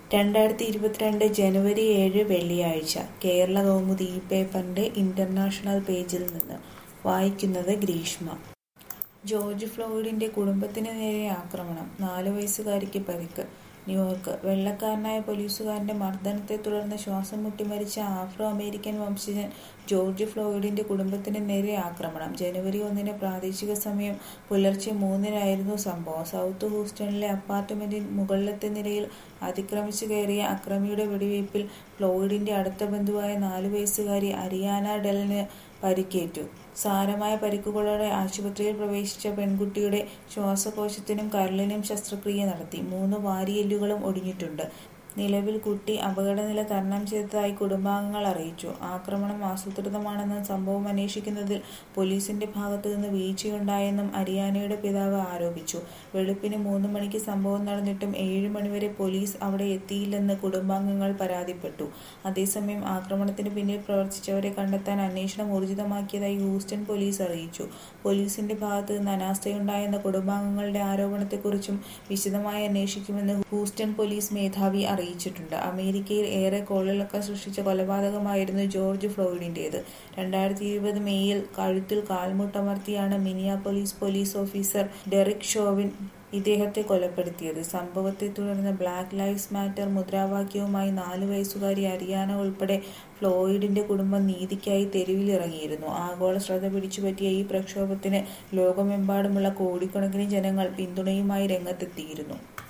രണ്ടായിരത്തി ഇരുപത്തിരണ്ട് ജനുവരി ഏഴ് വെള്ളിയാഴ്ച കേരള കൗമുദി ഈ പേപ്പറിന്റെ ഇന്റർനാഷണൽ പേജിൽ നിന്ന് വായിക്കുന്നത് ഗ്രീഷ്മ ജോർജ് ഫ്ലോയിഡിന്റെ കുടുംബത്തിന് നേരെ ആക്രമണം നാല് വയസ്സുകാരിക്ക് പരിക്ക് ന്യൂയോർക്ക് വെള്ളക്കാരനായ പോലീസുകാരന്റെ മർദ്ദനത്തെ തുടർന്ന് ശ്വാസം മുട്ടി മരിച്ച ആഫ്രോ അമേരിക്കൻ വംശജൻ ജോർജ് ഫ്ലോയിഡിന്റെ കുടുംബത്തിന് നേരെ ആക്രമണം ജനുവരി ഒന്നിന് പ്രാദേശിക സമയം പുലർച്ചെ മൂന്നിനായിരുന്നു സംഭവം സൗത്ത് ഹൂസ്റ്റണിലെ അപ്പാർട്ട്മെന്റിൽ മുകളിലത്തെ നിലയിൽ അതിക്രമിച്ചു കയറിയ അക്രമിയുടെ വെടിവയ്പിൽ ഫ്ലോയിഡിന്റെ അടുത്ത ബന്ധുവായ നാലു വയസ്സുകാരി അരിയാന ഡെലിന് പരിക്കേറ്റു സാരമായ പരിക്കുകളോടെ ആശുപത്രിയിൽ പ്രവേശിച്ച പെൺകുട്ടിയുടെ ശ്വാസകോശത്തിനും കരളിനും ശസ്ത്രക്രിയ നടത്തി മൂന്ന് വാരിയെല്ലുകളും ഒടിഞ്ഞിട്ടുണ്ട് നിലവിൽ കുട്ടി അപകടനില തരണം ചെയ്തതായി കുടുംബാംഗങ്ങൾ അറിയിച്ചു ആക്രമണം ആസൂത്രിതമാണെന്നും സംഭവം അന്വേഷിക്കുന്നതിൽ പോലീസിന്റെ ഭാഗത്തുനിന്ന് വീഴ്ചയുണ്ടായെന്നും അരിയാനയുടെ പിതാവ് ആരോപിച്ചു വെളുപ്പിന് മൂന്ന് മണിക്ക് സംഭവം നടന്നിട്ടും ഏഴ് മണിവരെ പോലീസ് അവിടെ എത്തിയില്ലെന്ന് കുടുംബാംഗങ്ങൾ പരാതിപ്പെട്ടു അതേസമയം ആക്രമണത്തിന് പിന്നിൽ പ്രവർത്തിച്ചവരെ കണ്ടെത്താൻ അന്വേഷണം ഊർജിതമാക്കിയതായി ഹൂസ്റ്റൺ പോലീസ് അറിയിച്ചു പോലീസിന്റെ ഭാഗത്ത് നിന്ന് അനാസ്ഥയുണ്ടായെന്ന കുടുംബാംഗങ്ങളുടെ ആരോപണത്തെക്കുറിച്ചും വിശദമായി അന്വേഷിക്കുമെന്ന് ഹൂസ്റ്റൺ പോലീസ് മേധാവി അറിയിച്ചിട്ടുണ്ട് അമേരിക്കയിൽ ഏറെ കോളിളക്കം സൃഷ്ടിച്ച കൊലപാതകമായിരുന്നു ജോർജ് ഫ്ലോയിഡിന്റേത് രണ്ടായിരത്തി ഇരുപത് മെയ്യിൽ കഴുത്തിൽ കാൽമുട്ടമർത്തിയാണ് Minneapolis police officer Derek Chauvin ഇദ്ദേഹത്തെ കൊലപ്പെടുത്തിയത് സംഭവത്തെ തുടർന്ന് ബ്ലാക്ക് ലൈവ്സ് മാറ്റർ മുദ്രാവാക്യവുമായി നാലു വയസ്സുകാരി അരിയാന ഉൾപ്പെടെ ഫ്ലോയിഡിന്റെ കുടുംബം നീതിക്കായി തെരുവിലിറങ്ങിയിരുന്നു ആഗോള ശ്രദ്ധ പിടിച്ചുപറ്റിയ ഈ പ്രക്ഷോഭത്തിന് ലോകമെമ്പാടുമുള്ള കോടിക്കണക്കിന് ജനങ്ങൾ പിന്തുണയുമായി രംഗത്തെത്തിയിരുന്നു